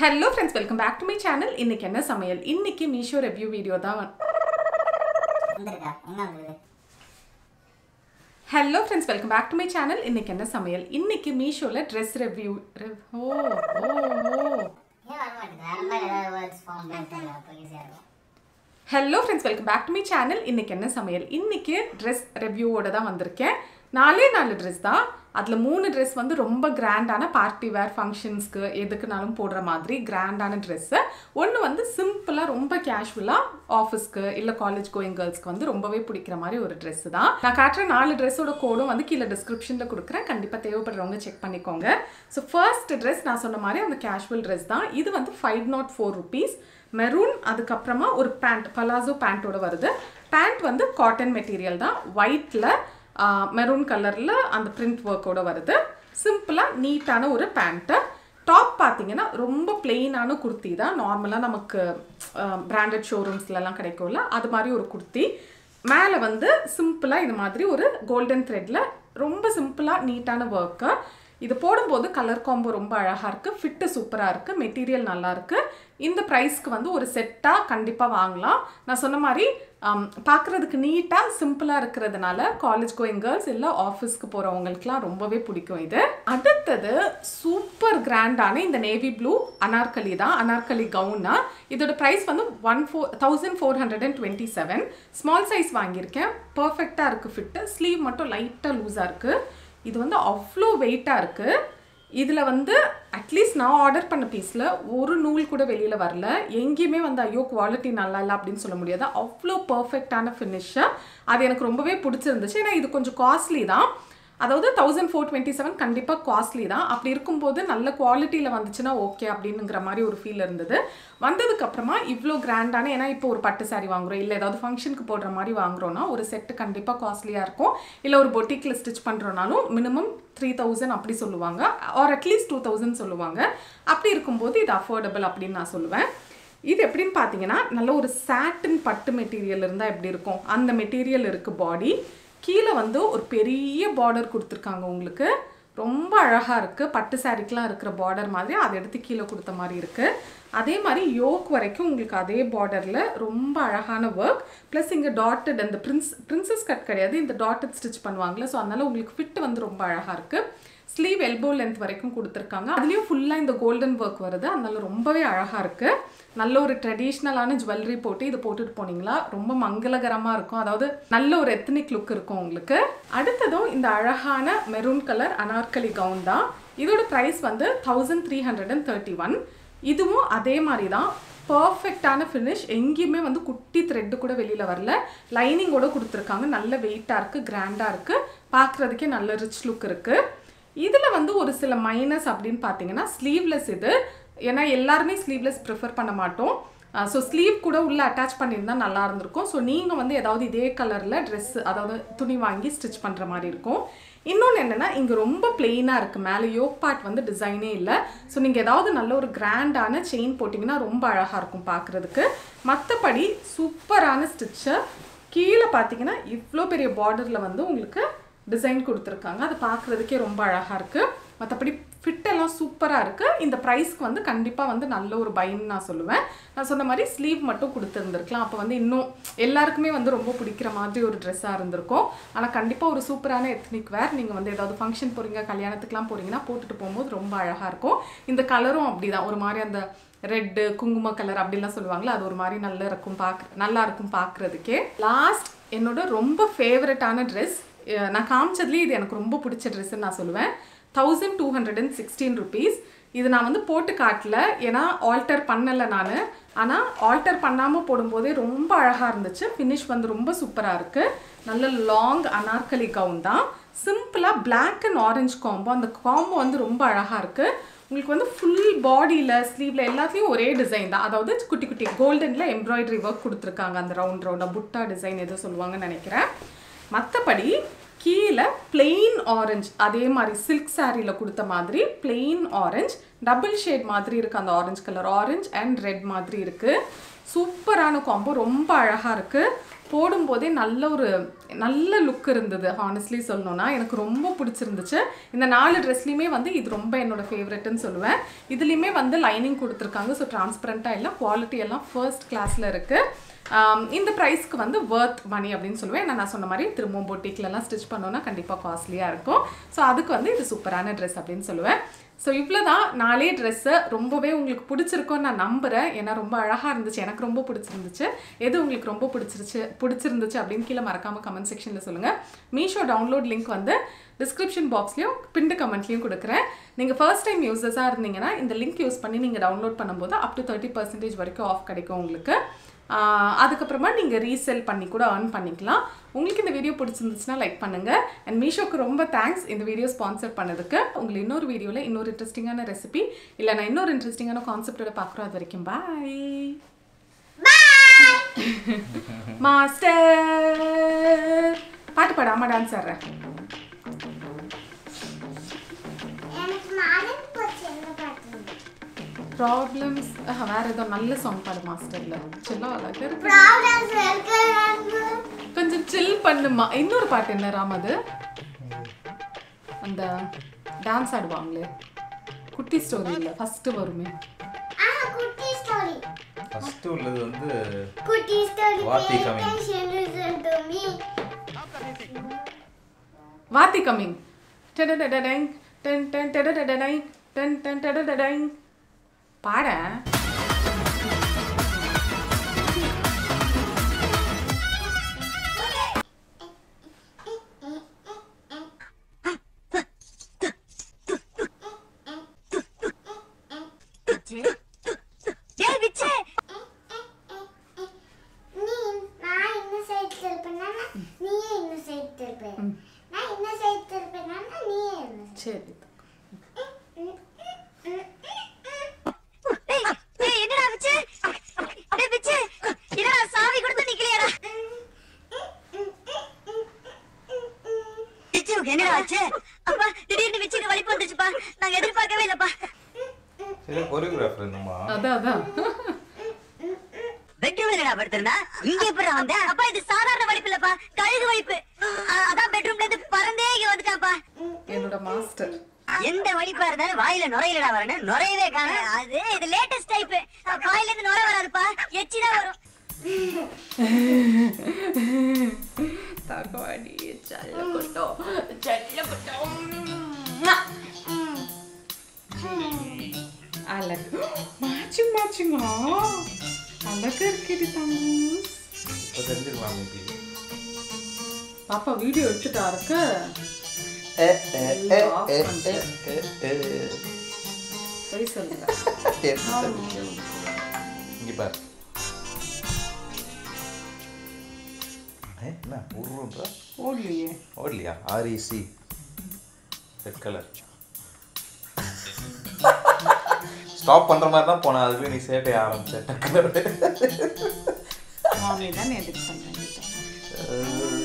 Hello friends welcome back to my channel இன்னைக்கு என்ன சமையல் இன்னைக்கு மீஷோ ரிவ்யூ வீடியோ தான் வந்திருக்கா எங்க வந்தது hello friends welcome back to my channel இன்னைக்கு என்ன சமையல் இன்னைக்கு மீஷோவில் ட்ரெஸ் ரிவ்யூ ஓ ஓ ஓ ஏன் வர மாட்டேங்குது அந்த மாதிரி ஏதாவது வேர்ட்ஸ் ஃபார்ம் பண்ணிட்டு அப்போ ஈஸியாக இருக்கும் hello friends welcome back to my channel இன்னைக்கு என்ன சமையல் இன்னைக்கு ட்ரெஸ் ரிவ்யூவோட தான் வந்திருக்கேன் நாலே நாலு ட்ரெஸ் தான் அதில் மூணு ட்ரெஸ் வந்து ரொம்ப கிராண்டான பார்ட்டி வேர் ஃபங்க்ஷன்ஸ்க்கு எதுக்குனாலும் போடுற மாதிரி கிராண்டான ட்ரெஸ்ஸு ஒன்று வந்து சிம்பிளாக ரொம்ப கேஷுவலாக ஆஃபீஸ்க்கு இல்லை காலேஜ் கோயிங் கேர்ள்ஸ்க்கு வந்து ரொம்பவே பிடிக்கிற மாதிரி ஒரு ட்ரெஸ் தான் நான் காட்டுற நாலு ட்ரெஸ்ஸோட கோடும் வந்து கீழே டிஸ்கிரிப்ஷனில் கொடுக்குறேன் கண்டிப்பாக தேவைப்படுறவங்க செக் பண்ணிக்கோங்க ஸோ ஃபர்ஸ்ட் ட்ரெஸ் நான் சொன்ன மாதிரி அந்த கேஷுவல் ட்ரெஸ் தான் இது வந்து five nought four rupees maroon அதுக்கப்புறமா ஒரு பேண்ட் பலாசோ பேண்ட்டோட வருது பேண்ட் வந்து காட்டன் மெட்டீரியல் தான் ஒயிட்டில் மெரூன் கலரில் அந்த பிரிண்ட் ஒர்க்கோட வருது சிம்பிளாக நீட்டான ஒரு பேண்ட்டு டாப் பார்த்தீங்கன்னா ரொம்ப பிளெயினான குர்த்தி தான் நார்மலாக நமக்கு பிராண்டட் ஷோரூம்ஸ்லலாம் கிடைக்கும்ல அது மாதிரி ஒரு குர்த்தி மேலே வந்து சிம்பிளாக இது மாதிரி ஒரு கோல்டன் த்ரெட்டில் ரொம்ப சிம்பிளாக நீட்டான ஒர்க்கு இது போடும்போது கலர் காம்போ ரொம்ப அழகாக இருக்குது ஃபிட்டு சூப்பராக இருக்குது மெட்டீரியல் நல்லா இருக்குது இந்த ப்ரைஸ்க்கு வந்து ஒரு செட்டாக கண்டிப்பாக வாங்கலாம் நான் சொன்ன மாதிரி பார்க்குறதுக்கு நீட்டாக சிம்பிளாக இருக்கிறதுனால காலேஜ் கோயிங் கேர்ள்ஸ் இல்லை ஆஃபீஸ்க்கு போகிறவங்களுக்குலாம் ரொம்பவே பிடிக்கும் இது அடுத்தது சூப்பர் கிராண்டான இந்த நேவி ப்ளூ அனார்கலி தான் அனார்கலி கவுனா இதோட ப்ரைஸ் வந்து one four thousand four hundred and twenty seven small size வாங்கியிருக்கேன் பர்ஃபெக்டாக இருக்குது ஃபிட்டு ஸ்லீவ் மட்டும் லைட்டாக லூஸாக இருக்குது இது வந்து அவ்வளோ வெயிட்டாக இருக்குது இதில் வந்து அட்லீஸ்ட் நான் ஆர்டர் பண்ண பீஸில் ஒரு நூல் கூட வெளியில் வரல எங்கேயுமே வந்து ஐயோ குவாலிட்டி நல்லா இல்லை அப்படின்னு சொல்ல முடியாது அவ்வளோ பர்ஃபெக்டான ஃபினிஷ்ஷாக அது எனக்கு ரொம்பவே பிடிச்சிருந்துச்சு ஏன்னா இது கொஞ்சம் காஸ்ட்லி தான் அதாவது தௌசண்ட் ஃபோர் டுவெண்ட்டி செவன் கண்டிப்பாக காஸ்ட்லி தான் அப்படி இருக்கும்போது நல்ல குவாலிட்டியில் வந்துச்சுன்னா ஓகே அப்படிங்கிற மாதிரி ஒரு ஃபீல் இருந்தது வந்ததுக்கப்புறமா இவ்வளோ கிராண்டான ஏன்னா இப்போ ஒரு பட்டு சாரி வாங்குறோம் இல்லை ஏதாவது ஃபங்க்ஷனுக்கு போடுற மாதிரி வாங்குறோன்னா ஒரு செட்டு கண்டிப்பாக காஸ்ட்லியாக இருக்கும் இல்லை ஒரு பொட்டிக்கில் ஸ்டிச் பண்ணுறோனாலும் மினிமம் த்ரீ தௌசண்ட் அப்படி சொல்லுவாங்க ஆர் அட்லீஸ்ட் டூ தௌசண்ட் சொல்லுவாங்க அப்படி இருக்கும்போது இது அஃபோர்டபுள் அப்படின்னு நான் சொல்லுவேன் இது எப்படின்னு பார்த்தீங்கன்னா நல்ல ஒரு சாட்டின் பட்டு மெட்டீரியல் இருந்தால் எப்படி இருக்கும் அந்த மெட்டீரியல் இருக்குது பாடி கீழே வந்து ஒரு பெரிய பார்டர் கொடுத்துருக்காங்க உங்களுக்கு ரொம்ப அழகாக இருக்குது பட்டு சாரிக்கெலாம் இருக்கிற பார்டர் மாதிரி அதை எடுத்து கீழே கொடுத்த மாதிரி இருக்குது அதே மாதிரி யோக் வரைக்கும் உங்களுக்கு அதே பார்டரில் ரொம்ப அழகான ஒர்க் ப்ளஸ் இங்கே டாட்டட் அந்த பிரின்ஸ் பிரின்சஸ் கட் கிடையாது இந்த டாட்டட் ஸ்டிச் பண்ணுவாங்களே ஸோ அதனால் உங்களுக்கு ஃபிட் வந்து ரொம்ப அழகாக இருக்குது ஸ்லீவ் எல்போ லென்த் வரைக்கும் கொடுத்துருக்காங்க அதுலேயும் ஃபுல்லாக இந்த கோல்டன் ஒர்க் வருது அதனால ரொம்பவே அழகாக இருக்குது நல்ல ஒரு ட்ரெடிஷ்னலான ஜுவல்லரி போட்டு இது போட்டுட்டு போனீங்களா ரொம்ப மங்களகரமாக இருக்கும் அதாவது நல்ல ஒரு எத்தனிக் லுக் இருக்கும் உங்களுக்கு அடுத்ததும் இந்த அழகான மெரூன் கலர் அனார்கலி கவுன் தான் இதோட ப்ரைஸ் வந்து thousand three hundred and thirty one இதுவும் அதே மாதிரி தான் பர்ஃபெக்டான ஃபினிஷ் எங்கேயுமே வந்து குட்டி த்ரெட்டு கூட வெளியில் வரல லைனிங்கோட கொடுத்துருக்காங்க நல்ல வெயிட்டாக இருக்குது கிராண்டாக இருக்குது பார்க்குறதுக்கே நல்ல ரிச் லுக் இருக்குது இதில் வந்து ஒரு சில மைனஸ் அப்படின்னு பார்த்தீங்கன்னா ஸ்லீவ்லெஸ் இது ஏன்னா எல்லாருமே ஸ்லீவ்லெஸ் ப்ரிஃபர் பண்ண மாட்டோம் ஸோ ஸ்லீவ் கூட உள்ளே அட்டாச் பண்ணியிருந்தா நல்லா இருந்திருக்கும் ஸோ நீங்கள் வந்து ஏதாவது இதே கலரில் ட்ரெஸ் அதாவது துணி வாங்கி ஸ்டிச் பண்ணுற மாதிரி இருக்கும் இன்னொன்று என்னென்னா இங்கே ரொம்ப பிளெயினாக இருக்குது மேலே யோக் பார்ட் வந்து டிசைனே இல்லை ஸோ நீங்கள் ஏதாவது நல்ல ஒரு கிராண்டான செயின் போட்டிங்கன்னா ரொம்ப அழகாக இருக்கும் பார்க்குறதுக்கு மற்றபடி சூப்பரான ஸ்டிச்சு கீழே பார்த்தீங்கன்னா இவ்வளோ பெரிய பார்டரில் வந்து உங்களுக்கு டிசைன் கொடுத்துருக்காங்க அது பார்க்குறதுக்கே ரொம்ப அழகாக இருக்குது மற்றபடி ஃபிட்டெல்லாம் சூப்பராக இருக்குது இந்த ப்ரைஸ்க்கு வந்து கண்டிப்பாக வந்து நல்ல ஒரு பைன்னு நான் சொல்லுவேன் நான் சொன்ன மாதிரி ஸ்லீவ் மட்டும் கொடுத்துருந்துருக்கலாம் அப்போ வந்து இன்னும் எல்லாருக்குமே வந்து ரொம்ப பிடிக்கிற மாதிரி ஒரு ட்ரெஸ்ஸாக இருந்திருக்கும் ஆனால் கண்டிப்பாக ஒரு சூப்பரான எத்னிக் வேர் நீங்கள் வந்து ஏதாவது ஃபங்க்ஷன் போகிறீங்க கல்யாணத்துக்குலாம் போகிறீங்கன்னா போட்டுட்டு போகும்போது ரொம்ப அழகாக இருக்கும் இந்த கலரும் அப்படி தான் ஒரு மாதிரி அந்த ரெட்டு குங்கும கலர் அப்படிலாம் சொல்லுவாங்களே அது ஒரு மாதிரி நல்லா இருக்கும் பார்க்க நல்லா இருக்கும் பார்க்குறதுக்கே லாஸ்ட் என்னோட ரொம்ப ஃபேவரட்டான ட்ரெஸ் நான் காமிச்சதுலேயே இது எனக்கு ரொம்ப பிடிச்ச ட்ரெஸ்ஸுன்னு நான் சொல்லுவேன் thousand two hundred and sixteen rupees இது நான் வந்து போட்டு காட்டல ஏன்னா ஆல்டர் பண்ணலை நான் ஆனால் ஆல்டர் பண்ணாமல் போடும்போதே ரொம்ப அழகாக இருந்துச்சு ஃபினிஷ் வந்து ரொம்ப சூப்பராக இருக்குது நல்ல லாங் அனார்கலி கவுன் தான் சிம்பிளாக பிளாக் அண்ட் ஆரஞ்சு காம்போ அந்த காம்போ வந்து ரொம்ப அழகாக இருக்குது உங்களுக்கு வந்து ஃபுல் பாடியில் ஸ்லீவில் எல்லாத்துலேயும் ஒரே டிசைன் தான் அதாவது குட்டி குட்டி கோல்டனில் எம்ப்ராய்டரி ஒர்க் கொடுத்துருக்காங்க அந்த ரவுண்ட் ரவுண்டாக புட்டா டிசைன் எதோ சொல்லுவாங்கன்னு நினைக்கிறேன் மற்றபடி கீழே பிளெயின் ஆரஞ்சு அதே மாதிரி சில்க் சாரியில் கொடுத்த மாதிரி பிளெயின் ஆரஞ்சு டபுள் ஷேட் மாதிரி இருக்குது அந்த orange colour orange and red மாதிரி இருக்குது சூப்பரான காம்போ ரொம்ப அழகாக இருக்குது போடும்போதே நல்ல ஒரு நல்ல லுக் இருந்தது ஹானஸ்ட்லி சொல்லணும்னா எனக்கு ரொம்ப பிடிச்சிருந்துச்சு இந்த நாலு ட்ரெஸ்லையுமே வந்து இது ரொம்ப என்னோட ஃபேவரெட்னு சொல்லுவேன் இதுலேயுமே வந்து லைனிங் கொடுத்துருக்காங்க ஸோ டிரான்ஸ்பரண்ட்டாக இல்லை குவாலிட்டி எல்லாம் ஃபர்ஸ்ட் கிளாஸில் இருக்குது ஆம், இந்த ப்ரைஸ்க்கு வந்து வர்த் மணி அப்படின்னு சொல்லுவேன் ஏன்னா நான் சொன்ன மாதிரி திரும்பவும் பொட்டிக்லலாம் ஸ்டிச் பண்ணோன்னா கண்டிப்பாக காஸ்ட்லியாக இருக்கும் ஸோ அதுக்கு வந்து இது சூப்பரான ட்ரெஸ் அப்படின்னு சொல்லுவேன் ஸோ இவ்வளோ தான் நாலே ட்ரெஸ்ஸு ரொம்பவே உங்களுக்கு பிடிச்சிருக்கும்னு நான் நம்புகிறேன் ஏன்னா ரொம்ப அழகாக இருந்துச்சு எனக்கு ரொம்ப பிடிச்சிருந்துச்சு எது உங்களுக்கு ரொம்ப பிடிச்சிருச்சு பிடிச்சிருந்துச்சு அப்படின்னு கீழே மறக்காமல் கமெண்ட் செக்ஷனில் சொல்லுங்கள் மீஷோ டவுன்லோட் லிங்க் வந்து டிஸ்கிரிப்ஷன் பாக்ஸ்லையும் பின்டு கமெண்ட்லையும் கொடுக்குறேன் நீங்கள் ஃபர்ஸ்ட் டைம் யூசர்ஸாக இருந்தீங்கன்னா இந்த லிங்க் யூஸ் பண்ணி நீங்கள் டவுன்லோட் பண்ணும்போது அப் டு தேர்ட்டி பர்சன்டேஜ் வரைக்கும் ஆஃப் கிடைக்கும் உங்களுக்கு ஆஹ் அதுக்கப்புறமா நீங்கள் ரீசெல் பண்ணி கூட earn பண்ணிக்கலாம் உங்களுக்கு இந்த வீடியோ பிடிச்சிருந்துச்சுன்னா லைக் பண்ணுங்கள் அண்ட் மீஷோக்கு ரொம்ப தேங்க்ஸ் இந்த வீடியோ ஸ்பான்சர் பண்ணதுக்கு உங்களை இன்னொரு வீடியோவில் இன்னொரு இன்ட்ரெஸ்டிங்கான ரெசிபி இல்லை நான் இன்னொரு இன்ட்ரெஸ்டிங்கான கான்செப்டோட பார்க்குறோம் அது வரைக்கும் பாய் மாஸ்டர் பாட்டு பாடு அம்மா டான்ஸ் ஆடுறேன் எனக்கு மறந்து போச்சு என்ன பாட்டு ப்ராப்ளம்ஸ் வேற ஏதோ நல்ல சாங் பாடு மாஸ்டர்ல செல்லம் அழகா இருக்கு ப்ராப்ளம்ஸ் இருக்கு கொஞ்சம் சில் பண்ணுமா இன்னொரு பாட்டு என்ன ராம் அது அந்த டான்ஸ் ஆடுவாங்களே குட்டி ஸ்டோரி இல்லை ஃபர்ஸ்ட் வருமே ஆ குட்டி ஸ்டோரி ஃபர்ஸ்ட் உள்ளது வந்து குட்டி ஸ்டோரி வாத்தி coming. டு மீ வாத்தி கம்மிங் டெடடடடங் டன் டன் டெடடடடங் டன் டன் டெடடடங் பாட நீ நான் இந்த சைடு திருப்பினா நீயே இந்த சைடு திருப்ப நான் இந்த சைடு திருப்பினா நீயே இந்த சரி ஏய், ஏய், என்னடா பிச்சு? டேய் பிச்சு, என்னடா சாவி கொடுத்து நிக்கலையாடா? பிச்சுவுக்கு என்னடா ஆச்சு? அப்பா, திடீர்னு பிச்சுக்கு வலிப்பு வந்துச்சுப்பா. நாங்க எதிர்பார்க்கவே இல்லப்பா. சரி கொரியோகிராஃபர் என்னம்மா அதான் அதான் பெட்ரூம்ல என்னடா படுத்திருந்தா? இங்க எப்படிடா வந்த? அப்பா, இது சாதாரண வலிப்பு இல்லப்பா, கழுகு வலிப்பு. அ- அதான் பெட்ரூம்ல இருந்து பறந்தே இங்க வந்துட்டான்ப்பா. என்னோட மாஸ்டர் எந்த வலிப்பா இருந்தாலும் வாயில நுரையிலடா வரணும் நுரையவே காண அது இது லேட்டஸ்ட் டைப் வாயில இருந்து நுரை வராதுப்பா எச்சி தான் வரும் தகவாடி செல்ல கொட்டோ செல்ல கொட்டோ அழகு மேட்சிங் மேட்சிங்கா அழகா இருக்குது தம்பி இப்போ தெரிஞ்சிருக்கலாம் மேபி பாப்பா வீடியோ எடுத்துட்டா இருக்கு போய் சொல்லுங்க இங்கே பாரு ஏ, என்ன உருன்றா ஓடலையே ஓடலையா ஆர்இசி ரெட் கலர் ஸ்டாப் பண்ற மாதிரி தான் போனேன் அதுக்குள்ளே நீ சேட்டை ஆரம்பிச்ச டக்குனு மாமி தான் எதுக்கு பண்ணுறேன்